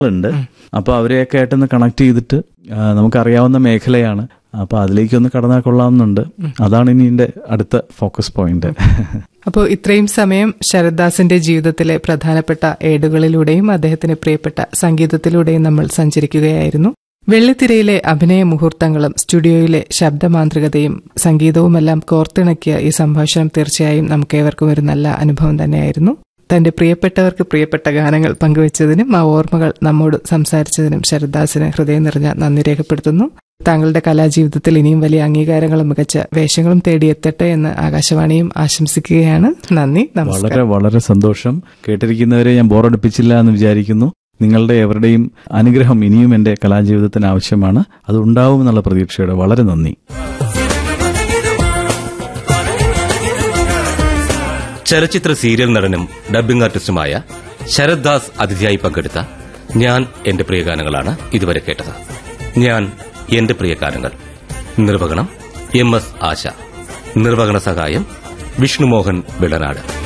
ഉണ്ട് അപ്പൊ അവരെയൊക്കെ ആയിട്ടൊന്ന് കണക്ട് ചെയ്തിട്ട് ആ, നമുക്കറിയാവുന്ന മേഖലയാണ് അപ്പൊ അതിലേക്കൊന്ന് കടന്നാൽ കൊള്ളാമെന്നുണ്ട് അതാണ് ഇനി എന്റെ അടുത്ത ഫോക്കസ് പോയിന്റ് അപ്പോൾ ഇത്രയും സമയം ശരത്ദാസിന്റെ ജീവിതത്തിലെ പ്രധാനപ്പെട്ട ഏടുകളിലൂടെയും അദ്ദേഹത്തിന് പ്രിയപ്പെട്ട സംഗീതത്തിലൂടെയും നമ്മൾ സഞ്ചരിക്കുകയായിരുന്നു വെള്ളിത്തിരയിലെ അഭിനയ മുഹൂർത്തങ്ങളും സ്റ്റുഡിയോയിലെ ശബ്ദമാന്ത്രികതയും സംഗീതവുമെല്ലാം കോർത്തിണക്കിയ ഈ സംഭാഷണം തീർച്ചയായും നമുക്കേവർക്കും ഒരു നല്ല അനുഭവം തന്നെയായിരുന്നു തന്റെ പ്രിയപ്പെട്ടവർക്ക് പ്രിയപ്പെട്ട ഗാനങ്ങൾ പങ്കുവച്ചതിനും ആ ഓർമ്മകൾ നമ്മോട് സംസാരിച്ചതിനും ശരത്ദാസിന് ഹൃദയം നിറഞ്ഞ നന്ദി രേഖപ്പെടുത്തുന്നു താങ്കളുടെ കലാജീവിതത്തിൽ ഇനിയും വലിയ അംഗീകാരങ്ങളും മികച്ച വേഷങ്ങളും തേടിയെത്തട്ടെ എന്ന് ആകാശവാണിയും ആശംസിക്കുകയാണ് നന്ദി നമസ്കാരം വളരെ വളരെ സന്തോഷം കേട്ടിരിക്കുന്നവരെ ഞാൻ ബോറടിപ്പിച്ചില്ല എന്ന് വിചാരിക്കുന്നു നിങ്ങളുടെ എവരുടെയും അനുഗ്രഹം ഇനിയും എന്റെ കലാജീവിതത്തിന് ആവശ്യമാണ് അത് ഉണ്ടാവുമെന്നുള്ള പ്രതീക്ഷയോടെ വളരെ നന്ദി ചലച്ചിത്ര സീരിയൽ നടനും ഡബ്ബിംഗ് ആർട്ടിസ്റ്റുമായ ശരത് ദാസ് അതിഥിയായി പങ്കെടുത്ത ഞാൻ എന്റെ പ്രിയഗാനങ്ങളാണ് ഇതുവരെ കേട്ടത് ഞാൻ എന്റെ പ്രിയഗാനങ്ങൾ നിർവഹണം എം എസ് ആശ നിർവഹണ സഹായം വിഷ്ണുമോഹൻ വിളനാട്